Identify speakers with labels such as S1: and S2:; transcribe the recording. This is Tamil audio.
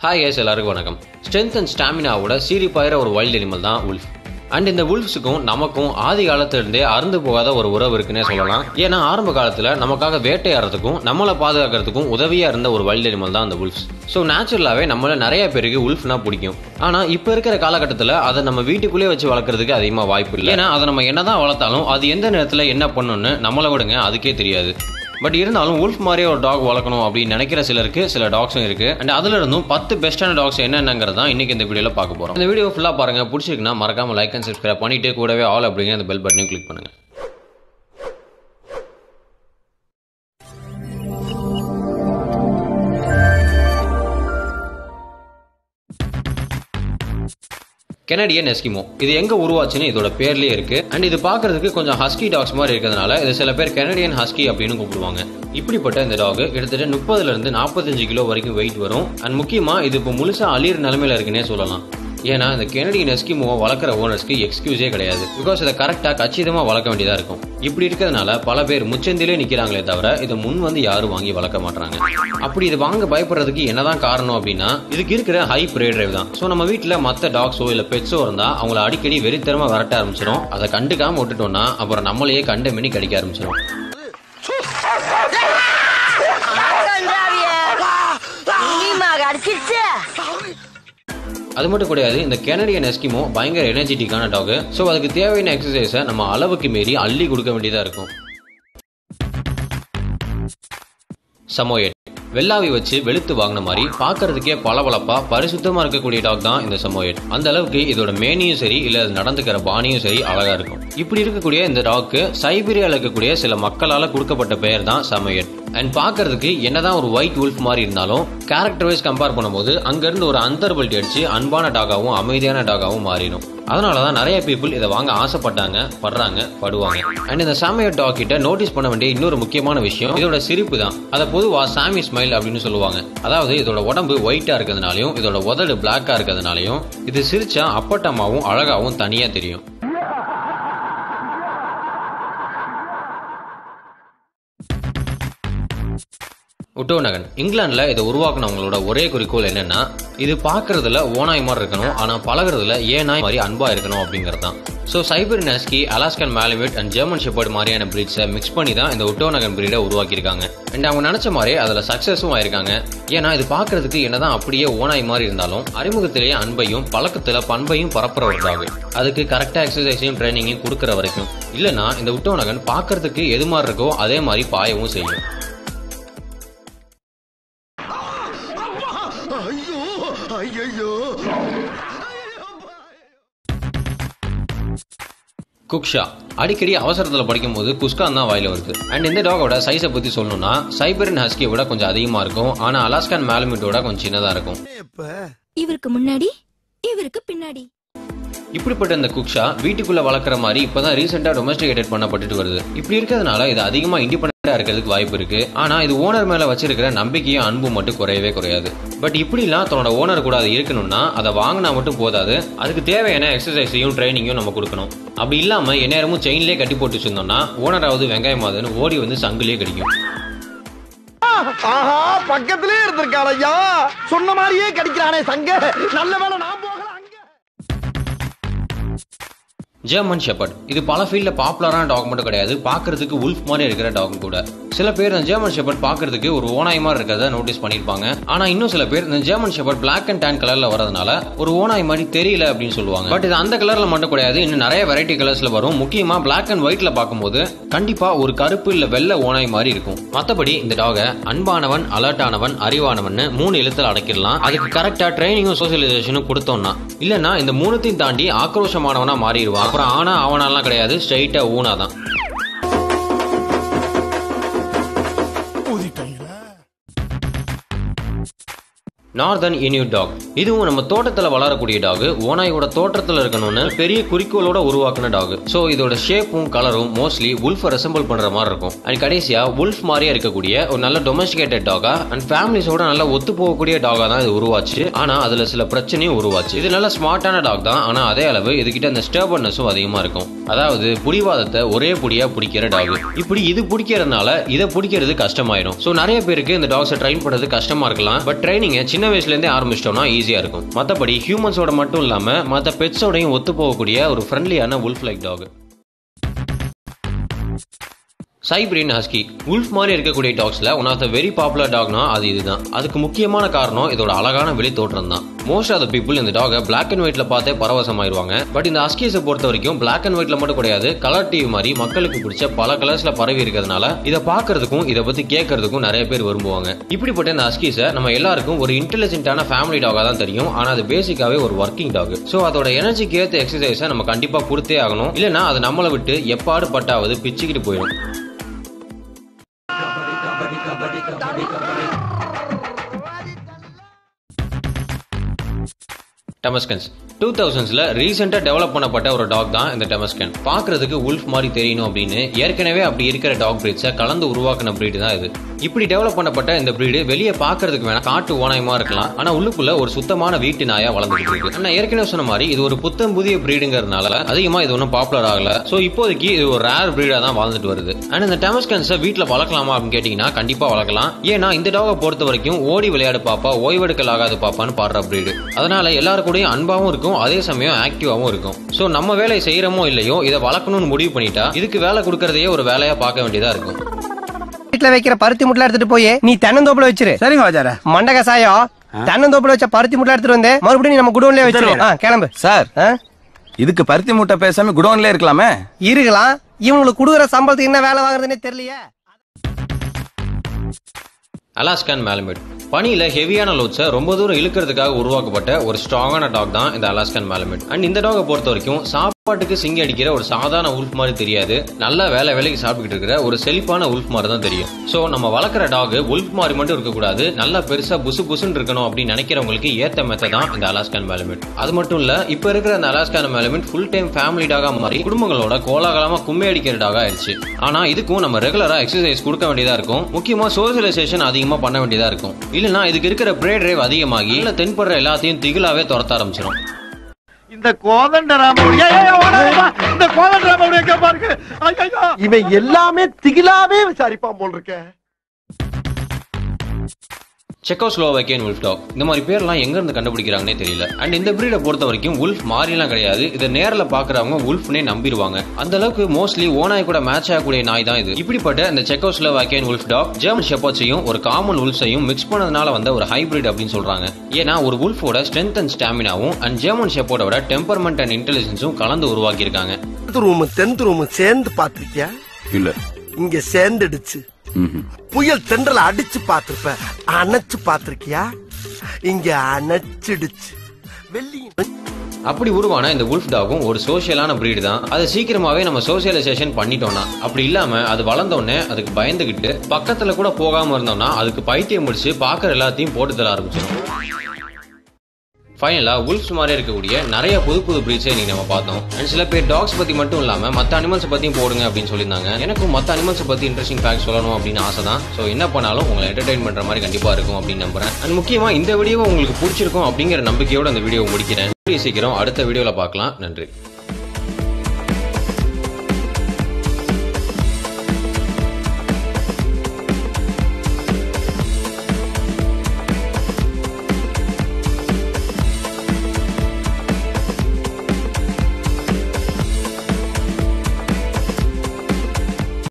S1: ஹாய் கேஸ் எல்லாருக்கும் வணக்கம் ஸ்ட்ரென்த் அண்ட் ஸ்டாமினாவோட சீரிப்பாயிர ஒரு வைல்ட் அனிமல் தான் உல்ஃப் அண்ட் இந்த உல்ஃப்ஸுக்கும் நமக்கும் ஆதி காலத்திலிருந்தே அருந்து போகாத ஒரு உறவு இருக்குன்னே சொல்லலாம் ஏன்னா ஆரம்ப காலத்தில் நமக்காக வேட்டையாடுறதுக்கும் நம்மளை பாதுகாக்கிறதுக்கும் உதவியாக இருந்த ஒரு வைல்ட் அனிமல் தான் அந்த உல்ஃப்ஸ் ஸோ நேச்சுரலாகவே நம்மள நிறைய பேருக்கு உல்ஃப்னா பிடிக்கும் ஆனால் இப்போ இருக்கிற காலகட்டத்தில் அதை நம்ம வீட்டுக்குள்ளேயே வச்சு வளர்க்குறதுக்கு அதிகமாக வாய்ப்பு இல்லை ஏன்னா அதை நம்ம என்னதான் வளர்த்தாலும் அது எந்த நேரத்தில் என்ன பண்ணுன்னு நம்மளை விடுங்க அதுக்கே தெரியாது பட் இருந்தாலும் உல்ஃப் மாதிரியே ஒரு டாக் வளர்க்கணும் அப்படின்னு நினைக்கிற சிலருக்கு சில டாக்ஸும் இருக்கு அண்ட் அதுல இருந்தும் பத்து பெஸ்டான டாக்ஸ் என்னென்னங்கிறது தான் இன்னைக்கு இந்த வீடியோல பார்க்க போறோம் இந்த வீடியோ ஃபுல்லா பாருங்க பிடிச்சிருக்குன்னா மறக்காம லைக் அண்ட் சப்ஸ்கிரைப் பண்ணிட்டு கூடவே ஆல் அப்படிங்கிற அந்த பெல் பட்டனையும் கிளிக் பண்ணுங்க கெனடியன் எஸ்கிமோ இது எங்க உருவாச்சுன்னு இதோட பேர்லயே இருக்கு அண்ட் இது பார்க்கிறதுக்கு கொஞ்சம் ஹஸ்கி டாக்ஸ் மாதிரி இருக்கிறதுனால இது சில பேர் கெனடியன் ஹஸ்கி அப்படின்னு கூப்பிடுவாங்க இப்படிப்பட்ட இந்த டாக் கிட்டத்தட்ட முப்பதுல இருந்து நாற்பத்தஞ்சு கிலோ வரைக்கும் வெயிட் வரும் அண்ட் முக்கியமா இது இப்போ முழுசா அழியிற நிலைமையில இருக்குன்னே சொல்லலாம் ஏன்னா இந்த கெனடியன் எஸ்கிமோவை வளர்க்குற ஓனர்ஸ்க்கு எக்ஸ்கியூஸே கிடையாது பிகாஸ் இதை கரெக்டாக கச்சிதமாக வளர்க்க வேண்டியதாக இருக்கும் இப்படி இருக்கிறதுனால பல பேர் முச்சந்திலே நிற்கிறாங்களே தவிர இதை முன் வந்து யாரும் வாங்கி வளர்க்க மாட்டாங்க அப்படி இது வாங்க பயப்படுறதுக்கு என்னதான் காரணம் அப்படின்னா இதுக்கு இருக்கிற ஹை ப்ரே டிரைவ் தான் ஸோ நம்ம வீட்டில் மற்ற டாக்ஸோ இல்லை பெட்ஸோ இருந்தால் அவங்கள அடிக்கடி வெறித்தரமாக விரட்ட ஆரம்பிச்சிடும் அதை கண்டுக்காம விட்டுட்டோம்னா அப்புறம் நம்மளையே கண்ட மினி கடிக்க ஆரம்பிச்சிடும்
S2: அடிச்சிருச்சு
S1: அது மட்டும் கிடையாது இந்த கெனடியன் எஸ்கிமோ பயங்கர எனர்ஜெட்டிக்கான டாக் ஸோ அதுக்கு தேவையான எக்ஸசைஸை நம்ம அளவுக்கு மீறி அள்ளி கொடுக்க வேண்டியதாக இருக்கும் சமோயட் வெள்ளாவி வச்சு வெளுத்து வாங்கின மாதிரி பார்க்கறதுக்கே பளபளப்பா பரிசுத்தமா இருக்கக்கூடிய டாக் தான் இந்த சமோயட் அந்த அளவுக்கு இதோட மேனியும் சரி இல்ல அது நடந்துக்கிற பாணியும் சரி அழகா இருக்கும் இப்படி இருக்கக்கூடிய இந்த டாக்கு சைபீரியால இருக்கக்கூடிய சில மக்களால கொடுக்கப்பட்ட பெயர் தான் சமோயட் அண்ட் பார்க்கறதுக்கு என்னதான் ஒரு ஒயிட் உல்ஃப் மாதிரி இருந்தாலும் கேரக்டர் வைஸ் கம்பேர் பண்ணும்போது அங்கிருந்து ஒரு அந்தர்பல்ட்டி அடிச்சு அன்பான டாகாவும் அமைதியான டாகாவும் மாறிடும் அதனால தான் நிறைய பீப்புள் இதை வாங்க ஆசைப்பட்டாங்க படுறாங்க படுவாங்க அண்ட் இந்த சாமியர் டாக் கிட்ட நோட்டீஸ் பண்ண வேண்டிய இன்னொரு முக்கியமான விஷயம் இதோட சிரிப்பு தான் அதை பொதுவாக சாமி ஸ்மைல் அப்படின்னு சொல்லுவாங்க அதாவது இதோட உடம்பு ஒயிட்டா இருக்கிறதுனாலையும் இதோட உதடு பிளாக்கா இருக்கிறதுனாலையும் இது சிரிச்சா அப்பட்டமாவும் அழகாவும் தனியா தெரியும் உட்டோநகன் இங்கிலாந்துல இதை உருவாக்குனவங்களோட ஒரே குறிக்கோள் என்னன்னா இது பார்க்கறதுல ஓனாய் மாதிரி இருக்கணும் ஆனா பழகுறதுல ஏனாய் மாதிரி அன்பா இருக்கணும் அப்படிங்கிறது தான் ஸோ சைபர் நாஸ்கி Alaskan malamute and German shepherd மாதிரியான பிரீட்ஸை மிக்ஸ் பண்ணி தான் இந்த உட்டோநகன் பிரீடை உருவாக்கியிருக்காங்க அண்ட் அவங்க நினைச்ச மாதிரி அதில் சக்ஸஸும் ஆயிருக்காங்க ஏன்னா இது பார்க்கறதுக்கு என்னதான் அப்படியே ஓனாய் மாதிரி இருந்தாலும் அறிமுகத்திலேயே அன்பையும் பழக்கத்துல பண்பையும் பரப்புற ஒரு டாக் அதுக்கு கரெக்டா எக்ஸசைஸையும் ட்ரைனிங்கையும் கொடுக்குற வரைக்கும் இல்லைன்னா இந்த உட்டோநகன் பார்க்கறதுக்கு எது மாதிரி இருக்கோ அதே மாதிரி பாயவும் செய்யும்
S3: ஐயோ ஐயோ
S1: குக்ஷா அடிக்கடி அவசரத்தில் படிக்கும்போது குஸ்கான் தான் வாயில வருது அண்ட் இந்த டாகோட சைஸை பற்றி சொல்லணும்னா சைபரின் ஹஸ்கியை விட கொஞ்சம் அதிகமாக இருக்கும் ஆனால் அலாஸ்கான் மேலமிட்டோட கொஞ்சம் சின்னதாக இருக்கும்
S3: இப்ப
S2: இவருக்கு முன்னாடி இவருக்கு பின்னாடி
S1: இப்படிப்பட்ட இந்த குக்ஷா வீட்டுக்குள்ள வளர்க்குற மாதிரி இப்பதான் ரீசெண்டா டொமஸ்டிகேட்டட் பண்ணப்பட்டுட்டு வருது இப்படி இருக்கிறதுனால இது அதிகமா இண்டிபெண்டா இருக்கிறதுக்கு வாய்ப்பு இருக்கு ஆனா இது ஓனர் மேல வச்சிருக்கிற நம்பிக்கையும் அன்பும் மட்டும் குறையவே குறையாது பட் இப்படிலாம் தன்னோட ஓனர் கூட அது இருக்கணும்னா அதை வாங்கினா மட்டும் போதாது அதுக்கு தேவையான எக்ஸசைஸையும் ட்ரைனிங்கும் நம்ம கொடுக்கணும் அப்படி இல்லாம எந்நேரமும் செயின்லேயே கட்டி போட்டு வச்சிருந்தோம்னா ஓனராவது வெங்காயமாவதுன்னு ஓடி வந்து சங்குலயே கிடைக்கும்
S3: ஆஹா பக்கத்திலே இருந்திருக்காள் ஐயா சொன்ன மாதிரியே கடிக்கிறானே சங்க நல்ல வேளை நான் போகல அங்க
S1: ஜெர்மன் ஷெப்பர்ட் இது பல ஃபீல்டில் பாப்புலரான டாக் மட்டும் கிடையாது பார்க்கறதுக்கு உல்ஃப் மாதிரி இருக்கிற டாக் கூட சில பேர் இந்த ஜெர்மன் ஷெப்பர்ட் பார்க்கறதுக்கு ஒரு ஓனாய் மாதிரி இருக்கிறத நோட்டீஸ் பண்ணியிருப்பாங்க ஆனால் இன்னும் சில பேர் இந்த German shepherd black and tan கலரில் வரதுனால ஒரு ஓனாய் மாதிரி தெரியல அப்படின்னு சொல்லுவாங்க பட் இது அந்த கலரில் மட்டும் கிடையாது இன்னும் நிறைய வெரைட்டி கலர்ஸில் வரும் முக்கியமாக பிளாக் அண்ட் ஒயிட்ல பார்க்கும்போது கண்டிப்பாக ஒரு கருப்பு இல்லை வெள்ளை ஓனாய் மாதிரி இருக்கும் மற்றபடி இந்த டாகை அன்பானவன் அலர்ட்டானவன் அறிவானவன் மூணு எழுத்தில் அடக்கிடலாம் அதுக்கு கரெக்டாக ட்ரைனிங்கும் சோசியலைசேஷனும் கொடுத்தோம்னா இல்லைன்னா இந்த மூணுத்தையும் தாண்டி ஆக்ரோஷமானவனா மாறிடுவான் அப்புறம் ஆனா அவனாலாம் கிடையாது ஸ்ட்ரைட்டா ஊனா தான் நார்தன் இனியூட் டாக் இதுவும் நம்ம தோட்டத்தில் வளரக்கூடிய டாக் ஓனாயோட தோட்டத்தில் இருக்கணும்னு பெரிய குறிக்கோளோட உருவாக்குன டாக் ஸோ இதோட ஷேப்பும் கலரும் மோஸ்ட்லி உல்ஃபை ரெசம்பிள் பண்ற மாதிரி இருக்கும் அண்ட் கடைசியா உல்ஃப் மாதிரியே இருக்கக்கூடிய ஒரு நல்ல டொமஸ்டிகேட்டட் டாகா அண்ட் ஃபேமிலிஸோட நல்லா ஒத்து போகக்கூடிய டாகா தான் இது உருவாச்சு ஆனா அதுல சில பிரச்சனையும் உருவாச்சு இது நல்ல ஸ்மார்ட்டான டாக் தான் ஆனா அதே அளவு இதுகிட்ட அந்த ஸ்டேபர்னஸும் அதிகமா இருக்கும் அதாவது புடிவாதத்தை ஒரே புடியா பிடிக்கிற டாக் இப்படி இது பிடிக்கிறதுனால இதை பிடிக்கிறது கஷ்டமாயிடும் ஸோ நிறைய பேருக்கு இந்த டாக்ஸை ட்ரைன் பண்றது கஷ்டமா இருக்கலாம் பட் ட்ரைனிங்கை சின்ன சின்ன வயசுலேருந்தே ஆரம்பிச்சிட்டோம்னா ஈஸியாக இருக்கும் மற்றபடி ஹியூமன்ஸோட மட்டும் இல்லாமல் மற்ற பெட்ஸோடையும் ஒத்து போகக்கூடிய ஒரு ஃப்ரெண்ட்லியான wolf like dog Siberian husky wolf மாதிரி இருக்கக்கூடிய டாக்ஸ்ல one of the very popular டாக்னா அது இதுதான் அதுக்கு முக்கியமான காரணம் இதோட அழகான வெளி தோற்றம் தான் மோஸ்ட் ஆஃப் த பீப்புள் இந்த டாகை பிளாக் அண்ட் ஒயிட்ல பார்த்தே பரவசமாயிருவாங்க பட் இந்த ஹஸ்கீஸை பொறுத்த வரைக்கும் பிளாக் அண்ட் ஒயிட்ல மட்டும் கிடையாது கலர் டிவி மாதிரி மக்களுக்கு பிடிச்ச பல கலர்ஸ்ல பரவி இருக்கிறதுனால இதை பார்க்கறதுக்கும் இதை பத்தி கேட்கறதுக்கும் நிறைய பேர் விரும்புவாங்க இப்படிப்பட்ட இந்த ஹஸ்கீஸை நம்ம எல்லாருக்கும் ஒரு இன்டெலிஜென்ட்டான ஃபேமிலி டாகா தான் தெரியும் ஆனா அது பேசிக்காவே ஒரு ஒர்க்கிங் டாக் ஸோ அதோட எனர்ஜிக்கு ஏற்ற எக்ஸசைஸை நம்ம கண்டிப்பா கொடுத்தே ஆகணும் இல்லைன்னா அது நம்மளை விட்டு எப்பாடு பட்டாவது பிச்சுக்கிட்டு போயிடும் டெமஸ்கன்ஸ் டூ தௌசண்ட்ஸ்ல ரீசெண்டா டெவலப் பண்ணப்பட்ட ஒரு டாக் தான் இந்த டெமஸ்கன் பாக்குறதுக்கு உல்ஃப் மாதிரி தெரியணும் அப்படின்னு ஏற்கனவே அப்படி இருக்கிற டாக் பிரீட்ஸை கலந்து உருவாக்கின பிரீடு தான் இது இப்படி டெவலப் பண்ணப்பட்ட இந்த பிரீடு வெளியே பாக்குறதுக்கு வேணா காட்டு ஓனாயமா இருக்கலாம் ஆனா உள்ளுக்குள்ள ஒரு சுத்தமான வீட்டு நாயா வளர்ந்துட்டு இருக்கு ஆனா ஏற்கனவே சொன்ன மாதிரி இது ஒரு புத்தம் புதிய பிரீடுங்கிறதுனால அதிகமா இது ஒன்றும் பாப்புலர் ஆகல சோ இப்போதைக்கு இது ஒரு ரேர் பிரீடா தான் வாழ்ந்துட்டு வருது அண்ட் இந்த டெமஸ்கன்ஸை வீட்டில் வளர்க்கலாமா அப்படின்னு கேட்டீங்கன்னா கண்டிப்பா வளர்க்கலாம் ஏன்னா இந்த டாகை பொறுத்த வரைக்கும் ஓடி விளையாடு பாப்பா ஓய்வெடுக்கல் ஆகாது பாப்பான்னு பாடுற பிரீடு அதனால எல்லாரும் கூடயும் அன்பாவும் இருக்கும் அதே சமயம் ஆக்டிவாவும் இருக்கும் சோ நம்ம வேலையை செய்யறோமோ இல்லையோ இதை வளர்க்கணும்னு முடிவு பண்ணிட்டா இதுக்கு வேலை கொடுக்கறதையே ஒரு வேலையா பார்க்க வேண்டியதா இருக்கும்
S4: வீட்டுல வைக்கிற பருத்தி முட்டை எடுத்துட்டு போய் நீ தென்னந்தோப்புல வச்சிரு
S5: சரிங்க வாஜார
S4: மண்டக சாயம் தென்னந்தோப்புல வச்ச பருத்தி முட்டை எடுத்துட்டு வந்து மறுபடியும் நீ நம்ம குடோன்லயே வச்சிரு ஆ, கிளம்பு
S5: சார்
S4: ஆ?
S5: இதுக்கு பருத்தி மூட்டை பேசாம குடோன்ல இருக்கலாமே
S4: இருக்கலாம் இவங்களுக்கு கொடுக்குற சம்பளத்துக்கு என்ன வேலை வாங்குறதுன்னே தெரியலையே
S1: அலாஸ்கான் மேலமிட் பனியில ஹெவியான லோட்ஸை ரொம்ப தூரம் இழுக்கிறதுக்காக உருவாக்கப்பட்ட ஒரு ஸ்ட்ராங்கான டாக் தான் இந்த அலாஸ்கான் மேலமிட் அண்ட் இந்த டாகை பொறுத்த வரைக்கும் சாப்பாட்டுக்கு சிங்கி அடிக்கிற ஒரு சாதாரண உல்ஃப் மாதிரி தெரியாது நல்லா வேலை வேலைக்கு சாப்பிட்டுக்கிட்டு இருக்கிற ஒரு செழிப்பான உல்ஃப் மாதிரி தான் தெரியும் ஸோ நம்ம வளர்க்குற டாக் உல்ஃப் மாதிரி மட்டும் இருக்கக்கூடாது நல்லா பெருசா புசு புசுன்னு இருக்கணும் அப்படின்னு நினைக்கிறவங்களுக்கு ஏத்த மெத்த தான் இந்த அலாஸ்கான் மேலமிட் அது மட்டும் இல்ல இப்ப இருக்கிற அந்த Alaskan malamute full time family டாகா மாறி குடும்பங்களோட கோலாகலமா கும்மி அடிக்கிற டாகா ஆயிடுச்சு ஆனா இதுக்கும் நம்ம ரெகுலரா எக்ஸசைஸ் கொடுக்க வேண்டியதா இருக்கும் முக்கியமா சோசியலைசேஷன் அதிகமா பண்ண வேண்டியதா இருக்கும் இல்லனா இதுக்கு இருக்கிற பிரே டிரைவ் அதிகமாகி இல்ல தென்படுற எல்லாத்தையும் திகிலாவே துரத்த ஆரம்பிச்சிடும்
S3: இந்த கோதண்டராமனுடைய இந்த கோதண்டராமனுடைய பாருங்க ஐயோ இவன் எல்லாமே திகிலாவே விசாரிப்பான் போல் இருக்க
S1: செக்கோஸ்லோவாக்கியன் உல்ஃப் டாக் இந்த மாதிரி பேர்லாம் எங்க இருந்து கண்டுபிடிக்கிறாங்கன்னே தெரியல அண்ட் இந்த பிரீடை பொறுத்த வரைக்கும் உல்ஃப் மாறிலாம் கிடையாது இதை நேரில் பாக்குறவங்க உல்ஃப்னே நம்பிடுவாங்க அந்த அளவுக்கு மோஸ்ட்லி ஓனாய் கூட மேட்ச் ஆகக்கூடிய நாய் தான் இது இப்படிப்பட்ட இந்த செக்கோஸ்லோவாக்கியன் உல்ஃப் டாக் ஜெர்மன் ஷெப்பர்ட்ஸையும் ஒரு காமன் உல்ஃபையும் மிக்ஸ் பண்ணதுனால வந்த ஒரு ஹைபிரிட் அப்படின்னு சொல்றாங்க ஏன்னா ஒரு உல்ஃபோட ஸ்ட்ரென்த் அண்ட் ஸ்டாமினாவும் அண்ட் ஜெர்மன் ஷெப்போர்டோட டெம்பர்மெண்ட் அண்ட் இன்டெலிஜென்ஸும் கலந்து உருவாக்கியிருக்காங்க
S6: ரூம் டென்த் ரூம் சேர்ந்து பாத்திருக்கியா
S5: இல்ல
S6: இங்க சேர்ந்துடுச்சு புயல் தென்றல அடிச்சு பாத்திருப்ப அணைச்சு பாத்திருக்கியா இங்க அணைச்சிடுச்சு வெள்ளி
S1: அப்படி உருவான இந்த உல்ஃப் டாகும் ஒரு சோஷியலான பிரீடு தான் அதை சீக்கிரமாவே நம்ம சோசியலைசேஷன் பண்ணிட்டோம்னா அப்படி இல்லாம அது வளர்ந்தோடனே அதுக்கு பயந்துகிட்டு பக்கத்துல கூட போகாம இருந்தோம்னா அதுக்கு பைத்தியம் முடிச்சு பாக்குற எல்லாத்தையும் போட்டு தர ஆரம்பிச்சிடும் ஃபைனலா உல்ஃப்ஸ் மாதிரி இருக்கக்கூடிய நிறைய புது புது பிரீட்ஸை இன்னைக்கு நம்ம பார்த்தோம் அண்ட் சில பேர் டாக்ஸ் பத்தி மட்டும் இல்லாம மத்த அனிமல்ஸ் பத்தியும் போடுங்க அப்படின்னு சொல்லியிருந்தாங்க எனக்கும் மத்த அனிமல்ஸ் பத்தி இன்ட்ரெஸ்டிங் ஃபேக்ட் சொல்லணும் அப்படின்னு ஆசை தான் ஸோ என்ன பண்ணாலும் உங்களை என்டர்டைன் பண்ற மாதிரி கண்டிப்பா இருக்கும் அப்படின்னு நம்புறேன் அண்ட் முக்கியமா இந்த வீடியோ உங்களுக்கு பிடிச்சிருக்கும் அப்படிங்கிற நம்பிக்கையோட அந்த வீடியோ முடிக்கிறேன் கூடிய சீக்கிரம் அடுத்த வீடியோல பார்க்கலாம் நன்றி